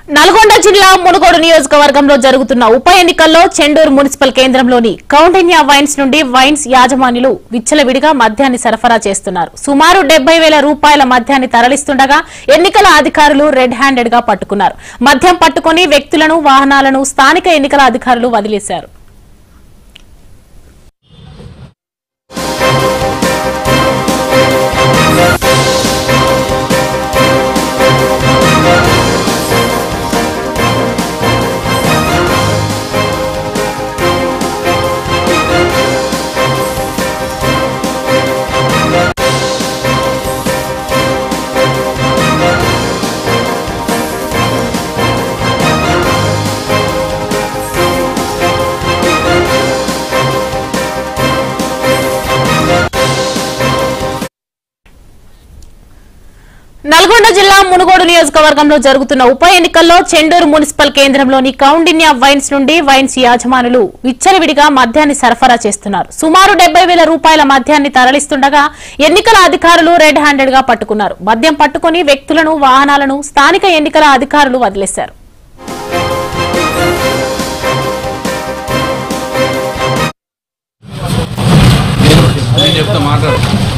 నల్గొండ జిల్లా మునుగోడు నియోజకవర్గంలో జరుగుతున్న ఉప ఎన్నికల్లో చెండూరు మున్సిపల్ కేంద్రంలోని కౌండిన్యా వైన్స్ నుండి వైన్స్ యాజమాన్యులు విచ్చలవిడిగా మద్యాన్ని సరఫరా చేస్తున్నారు సుమారు డెబ్బై వేల రూపాయల మద్యాన్ని తరలిస్తుండగా ఎన్నికల అధికారులు రెడ్ హ్యాండెడ్ గా పట్టుకున్నారు మద్యం పట్టుకుని వ్యక్తులను వాహనాలను స్థానిక ఎన్నికల అధికారులు వదిలేశారు నల్గొండ జిల్లా మునుగోడు నియోజకవర్గంలో జరుగుతున్న ఉప ఎన్నికల్లో చెండూరు మున్సిపల్ కేంద్రంలోని కౌండిన్యా వైన్స్ నుండి వైన్స్ యాజమానులు విచ్చలవిడిగా మద్యాన్ని సరఫరా చేస్తున్నారు సుమారు డెబ్బై వేల రూపాయల మద్యాన్ని తరలిస్తుండగా ఎన్నికల అధికారులు రెడ్ హ్యాండెడ్ గా పట్టుకున్నారు మద్యం పట్టుకుని వ్యక్తులను వాహనాలను స్థానిక ఎన్నికల అధికారులు వదిలేశారు నేను చెప్తా మాట్లాడు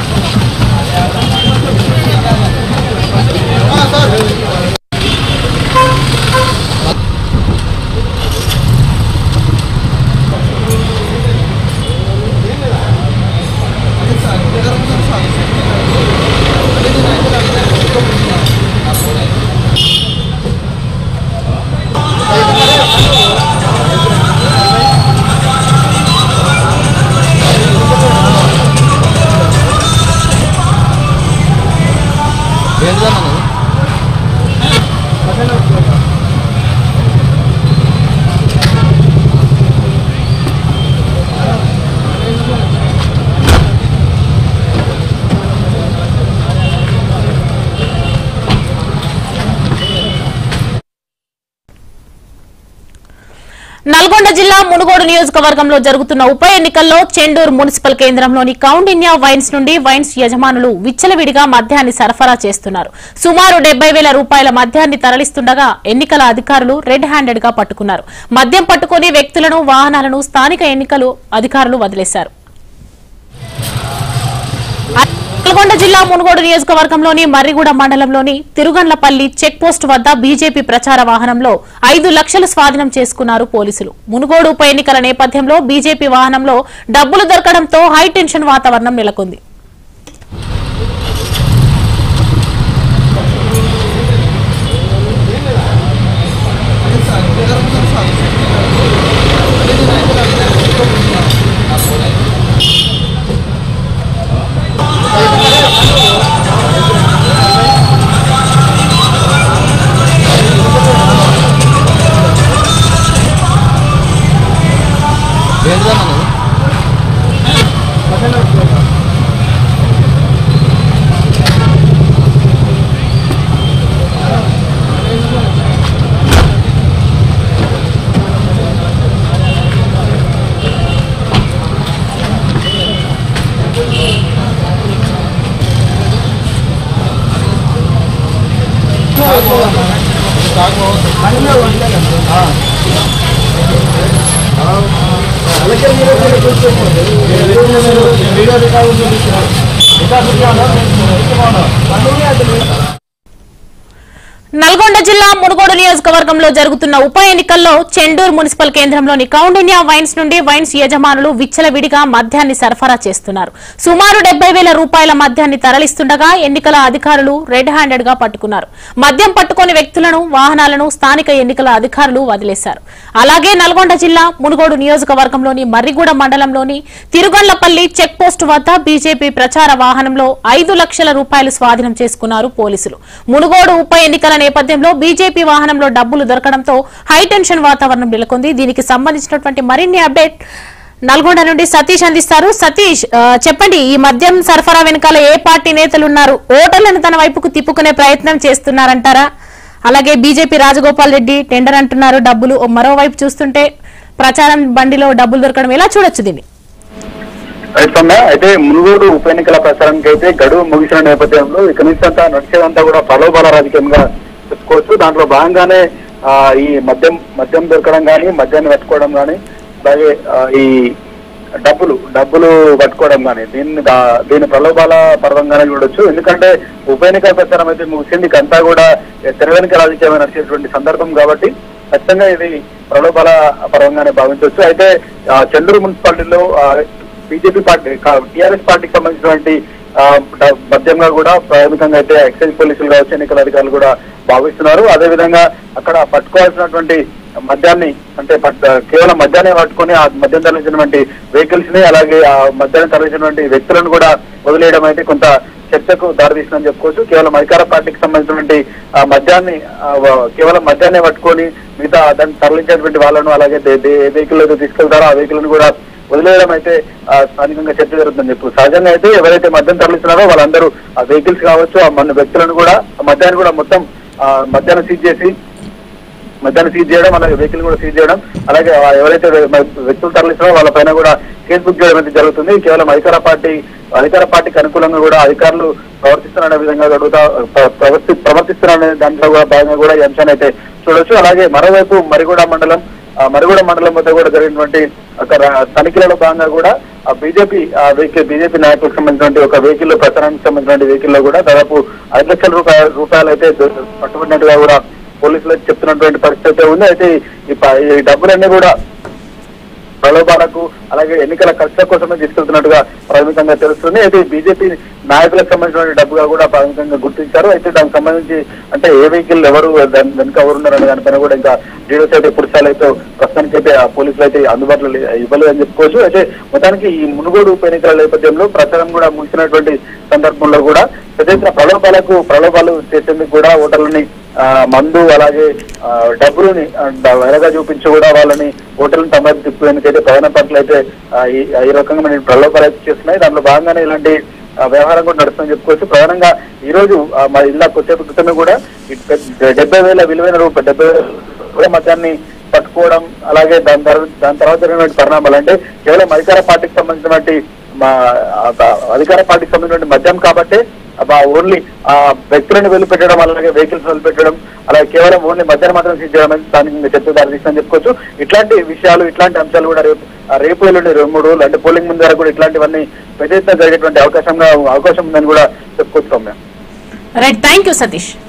నల్గొండ జిల్లా మునుగోడు నియోజకవర్గంలో జరుగుతున్న ఉప ఎన్నికల్లో చెండూరు మున్సిపల్ కేంద్రంలోని కౌండిన్యా వైన్స్ నుండి వైన్స్ యజమానులు విచ్చలవిడిగా మద్యాన్ని సరఫరా చేస్తున్నారు సుమారు డెబ్బై వేల రూపాయల మద్యాన్ని తరలిస్తుండగా ఎన్నికల అధికారులు రెడ్ హ్యాండెడ్ గా పట్టుకున్నారు మద్యం పట్టుకుని వ్యక్తులను వాహనాలను స్థానిక ఎన్నికలు అధికారులు వదిలేశారు నల్గొండ జిల్లా మునుగోడు నియోజకవర్గంలోని మర్రిగూడ మండలంలోని తిరుగండ్లపల్లి చెక్ పోస్ట్ వద్ద బీజేపీ ప్రచార వాహనంలో ఐదు లక్షలు స్వాధీనం చేసుకున్నారు పోలీసులు మునుగోడు ఉప ఎన్నికల నేపథ్యంలో బీజేపీ వాహనంలో డబ్బులు దొరకడంతో హై టెన్షన్ వాతావరణం నెలకొంది నల్గొండ జిల్లా మునుగోడు నియోజకవర్గంలో జరుగుతున్న ఉప ఎన్నికల్లో చెండూరు మున్సిపల్ కేంద్రంలోని కౌండిన్యా వైన్స్ నుండి వైన్స్ యజమానులు విచ్చలవిడిగా మద్యాన్ని సరఫరా చేస్తున్నారు సుమారు డెబ్బై వేల రూపాయల మద్యాన్ని తరలిస్తుండగా ఎన్నికల అధికారులు రెడ్ హ్యాండెడ్ గా పట్టుకున్నారు మద్యం పట్టుకుని వ్యక్తులను వాహనాలను స్థానిక ఎన్నికల అధికారులు వదిలేశారు అలాగే నల్గొండ జిల్లా మునుగోడు నియోజకవర్గంలోని మర్రిగూడ మండలంలోని తిరుగండ్లపల్లి చెక్ పోస్ట్ వద్ద బీజేపీ ప్రచార వాహనంలో ఐదు లక్షల రూపాయలు స్వాధీనం చేసుకున్నారు పోలీసులు మునుగోడు ఉప ఎన్నికల నేపథ్యంలో బీజేపీ వాహనంలో డబ్బులు దొరకడంతో హై టెన్షన్ వాతావరణం నెలకొంది దీనికి సంబంధించినటువంటి మరిన్ని అప్డేట్ నల్గొండ నుండి సతీష్ అందిస్తారు సతీష్ ఆ, చెప్పండి ఈ మద్యం సరఫరా వెనకాల ఏ పార్టీ నేతలు ఉన్నారు ఓటర్లను తన వైపుకు తిప్పుకునే ప్రయత్నం చేస్తున్నారంటారా అలాగే బీజేపీ రాజగోపాల్ రెడ్డి టెండర్ అంటున్నారు డబ్బులు ఓ మరోవైపు చూస్తుంటే ప్రచారం బండిలో డబ్బులు దొరకడం ఎలా చూడొచ్చు దీన్ని రైతన్న అయితే మునుగోడు ఉప ఎన్నికల ప్రచారానికి అయితే గడువు ముగిసిన నేపథ్యంలో ఇక నుంచి అంతా నడిచేదంతా కూడా ప్రలోభాల రాజకీయంగా చెప్పుకోవచ్చు దాంట్లో భాగంగానే ఆ, ఈ మద్యం మద్యం దొరకడం కానీ మద్యాన్ని పట్టుకోవడం కానీ అలాగే ఆ, ఈ డబ్బులు డబ్బులు పట్టుకోవడం కానీ దీన్ని దా- దీని ప్రలోభాల పర్వంగానే చూడొచ్చు ఎందుకంటే ఉప ఎన్నికల ప్రచారం అయితే ముగిసింది ఇకంతా కూడా తెరవెనుక రాజకీయమైన నడిచేటువంటి సందర్భం కాబట్టి ఖచ్చితంగా ఇది ప్రలోభాల పర్వంగానే భావించవచ్చు అయితే ఆ, చెండూరు మున్సిపాలిటీలో బీజేపీ పార్టీ టీఆర్ఎస్ పార్టీకి సంబంధించినటువంటి ఆ, డ- మద్యంగా కూడా ప్రాథమికంగా అయితే ఎక్సైజ్ పోలీసులు కావచ్చు ఎన్నికల అధికారులు కూడా భావిస్తున్నారు అదేవిధంగా అక్కడ పట్టుకోవాల్సినటువంటి మద్యాన్ని అంటే పట్- కేవలం మద్యాన్ని పట్టుకొని ఆ మద్యం తరలించినటువంటి వెహికల్స్ ని అలాగే ఆ మద్యాన్ని తరలించినటువంటి వ్యక్తులను కూడా వదిలేయడం అయితే కొంత చర్చకు దారితీస్తుందని చెప్పుకోవచ్చు కేవలం అధికార పార్టీకి సంబంధించినటువంటి ఆ మద్యాన్ని ఆ, వ- కేవలం మద్యాన్ని పట్టుకొని మిగతా దాన్ని తరలించేటువంటి వాళ్ళను అలాగే దే- దే- ఏ వెహికల్ అయితే తీసుకెళ్తారో ఆ వెహికల్ కూడా వదిలేయడం అయితే ఆ, స్థానికంగా చర్చ జరుగుతుందని చెప్పు సహజంగా అయితే ఎవరైతే మద్యం తరలిస్తున్నారో వాళ్ళందరూ ఆ వెహికల్స్ కావచ్చు ఆ మన వ్యక్తులను కూడా ఆ మద్యాన్ని కూడా మొత్తం ఆ, మద్యాన్ని సీజ్ చేసి మద్యాన్ని సీజ్ చేయడం అలాగే వెహికల్ కూడా సీజ్ చేయడం అలాగే ఆ ఎవరైతే వ్య- మ- వ్యక్తులు తరలిస్తున్నారో వాళ్ళ పైన కూడా కేసు బుక్ చేయడం అయితే జరుగుతుంది కేవలం అధికార పార్టీ అధికార పార్టీకి అనుకూలంగా కూడా అధికారులు ప్రవర్తిస్తున్నారనే విధంగా జరుగుతా ప్ర- ప్రవర్తి ప్రవర్తిస్తున్నారనే దాంట్లో కూడా భాగంగా కూడా ఈ అంశాన్ని అయితే చూడొచ్చు అలాగే మరోవైపు మరిగూడ మండలం ఆ మరిగూడ మండలం వద్ద కూడా జరిగినటువంటి ఒక ర- తనిఖీలలో భాగంగా కూడా ఆ బీజేపీ ఆ వెహికల్ బీజేపీ నాయకులకు సంబంధించినటువంటి ఒక వెహికల్ ప్రచారానికి సంబంధించిన వెహికల్ లో కూడా దాదాపు ఐదు లక్షల రూపాయల రూపాయలు అయితే దొ- పట్టుబడినట్టుగా కూడా పోలీసులు చెప్తున్నటువంటి పరిస్థితి అయితే ఉంది అయితే ఈ ప- ఈ డబ్బులన్నీ కూడా ప్రలోభాలకు అలాగే ఎన్నికల ఖర్చుల కోసమే తీసుకెళ్తున్నట్టుగా ప్రాథమికంగా తెలుస్తుంది అయితే బీజేపీ నాయకులకు సంబంధించిన డబ్బుగా కూడా ప్రాథమికంగా గుర్తించారు అయితే దానికి సంబంధించి అంటే ఏ వెహికల్ ఎవరు దాని వెనుక ఎవరు ఉన్నారనే దానిపైన కూడా ఇంకా డీటెయిల్స్ అయితే పురుషాలు అయితే ప్రస్తుతానికి అయితే ఆ పోలీసులు అయితే అందుబాటులో లే- ఇవ్వలేదు అని చెప్పుకోవచ్చు అయితే మొత్తానికి ఈ మునుగోడు ఉప ఎన్నికల నేపథ్యంలో ప్రచారం కూడా ముగిసినటువంటి సందర్భంలో కూడా పెద్ద ఎత్తున ప్రలోభాలకు ప్రలోభాలు చేసేందుకు కూడా ఓటర్లని ఆ, మందు అలాగే ఆ, డబ్బులని ఆ, డ- వెలగా చూపించి కూడా వాళ్ళని ఓటర్లను తమ తిప్పేందుకైతే ప్రధాన పార్టీలు అయితే ఆ, ఈ ఈ రకంగా మనం ప్రలోభాలు అయితే చేస్తున్నాయి దాంట్లో భాగంగానే ఇలాంటి ఆ, వ్యవహారం కూడా నడుస్తుందని చెప్పుకోవచ్చు ప్రధానంగా ఈ రోజు ఆ, మా ఇలా కొద్దిసేపు క్రితమే కూడా ఈ పెద్ద- డెబ్బై వేల విలువైన రూపాయలు డెబ్బై వేల రూపాయల మద్యాన్ని పట్టుకోవడం అలాగే దాని తర్వాత దాని తర్వాత జరిగినటువంటి పరిణామాలు అంటే కేవలం అధికార పార్టీకి సంబంధించినటువంటి మా ఆ, అధికార పార్టీకి సంబంధించిన మద్యం కాబట్టి ఓన్లీ ఆ వ్యక్తులను వదిలిపెట్టడం అలాగే వెహికల్స్ వదిలిపెట్టడం అలాగే కేవలం ఓన్లీ మధ్యాహ్నం మాత్రం సీజ్ చేయడం అనేది దానికి చర్చ దారితీస్తుందని చెప్పుకోవచ్చు ఇట్లాంటి విషయాలు ఇట్లాంటి అంశాలు కూడా రేపు ఆ రేపు ఎల్లుండి రెండు మూడు రోజులు అంటే పోలింగ్ ముందు వరకు కూడా ఇట్లాంటివన్నీ పెద్ద ఎత్తున జరిగేటువంటి అవకాశంగా అవకాశం ఉందని కూడా చెప్పుకోవచ్చు Soumya right thank you Satish